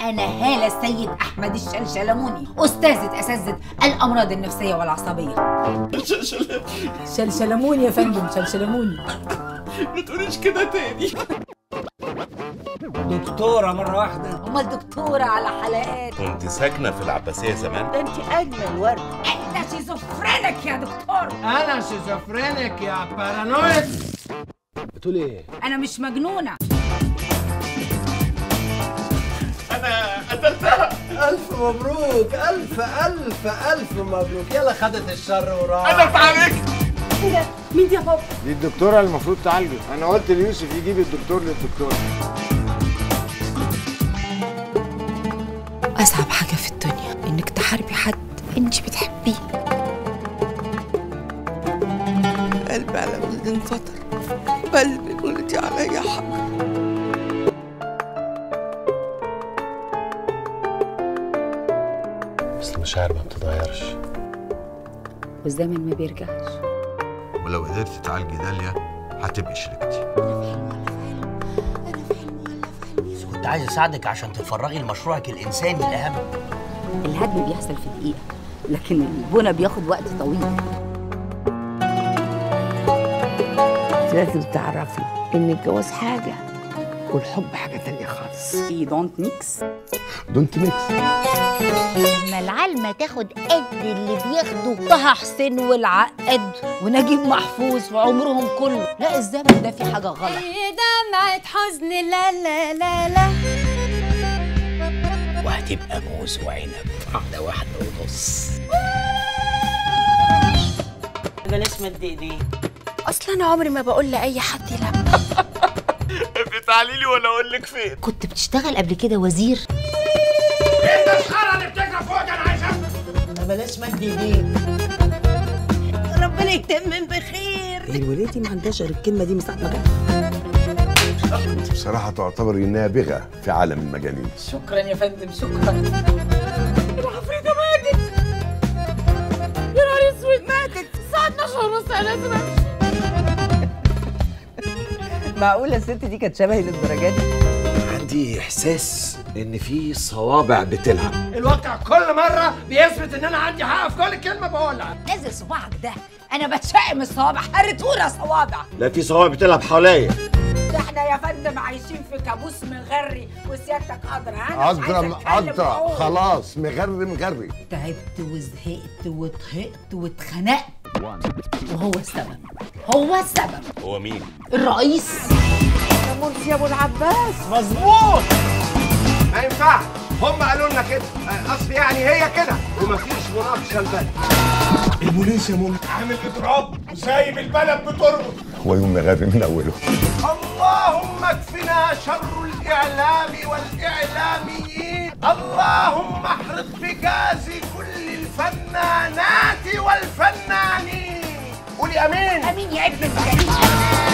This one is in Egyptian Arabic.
انا هاله السيد احمد الشلشلموني استاذه اساتذه الامراض النفسيه والعصبيه شلشلموني يا فندم شلشلموني ما تقوليش كده تاني دكتورة مرة واحدة امال دكتوره على حالات كنت ساكنة في العباسية زمان ده انت اجمل ورد انت شيزوفرينك يا دكتور أنا شيزوفرينيك يا بارانويد بتقول ايه؟ انا مش مجنونه أنا قتلتها ألف مبروك ألف ألف ألف مبروك يلا خدت الشر وراح أنا اتعالجت دي الدكتوره المفروض تعالجه انا قلت ليوسف يجيب الدكتور للدكتور أصعب حاجة في الدنيا إنك تحاربي حد أنت بتحبيه قلبي على ولد انفطر قلبي ولدي عليا حق بس المشاعر ما بتتغيرش والزمن ما بيرجعش ولو قدرتي تعالجي داليا هتبقي شريكتي كنت عايز اساعدك عشان تتفرغي لمشروعك الانساني الاهم الهدم بيحصل في دقيقه لكن البنى بياخد وقت طويل لازم تعرفي ان الجواز حاجه والحب حاجه تانية خالص you don't mix دونت ميكس لما العلمة تاخد قد اللي بياخدوا طه حسين والعقد ونجيب محفوظ في عمرهم كله لا الزمن ده في حاجة غلط دمعة حزن لا لا لا لا وهتبقى موز وعنب واحده واحده ونص بلاش مد ايديه أصلا أنا عمري ما بقول لأي حد لا بتعالي لي ولا أقول لك فين كنت بتشتغل قبل كده وزير بلاش مد ايديه ربنا يتمم بخير الولادي ما عندهاش غير الكلمه دي من ساعه ما جت بصراحة تعتبر نابغة في عالم المجانين شكرا يا فندم شكرا العفريتة ماتت يا نهار اسود ماتت الساعة 12 ونص انا لازم امشي معقوله الست دي كانت شبهي للدرجه دي عندي إحساس إن في صوابع بتلعب الواقع كل مرة بيثبت إن أنا عندي حق في كل كلمة بقولها نزل صباعك ده انا بتشائم الصوابع هرتونا صوابع لا في صوابع بتلعب حواليا ده احنا يا فندم عايشين في كابوس مغري وسيادتك قادرة ها قدرة قدرة خلاص مغري مغري تعبت وزهقت وطهقت واتخنقت وهو السبب هو السبب هو مين؟ الرئيس مرسي يا ابو العباس مظبوط ما ينفعش هم قالوا لنا كده أصل يعني هي كده ومفيش مناقشة البلد البوليس يا ماما عامل إضراب وسايب البلد بترقص هو يوم مغري من أوله اللهم اكفنا شر الإعلام والإعلاميين اللهم احرق بجاز كل الفنانات والفنانين قولي أمين امين يا ابن المجانين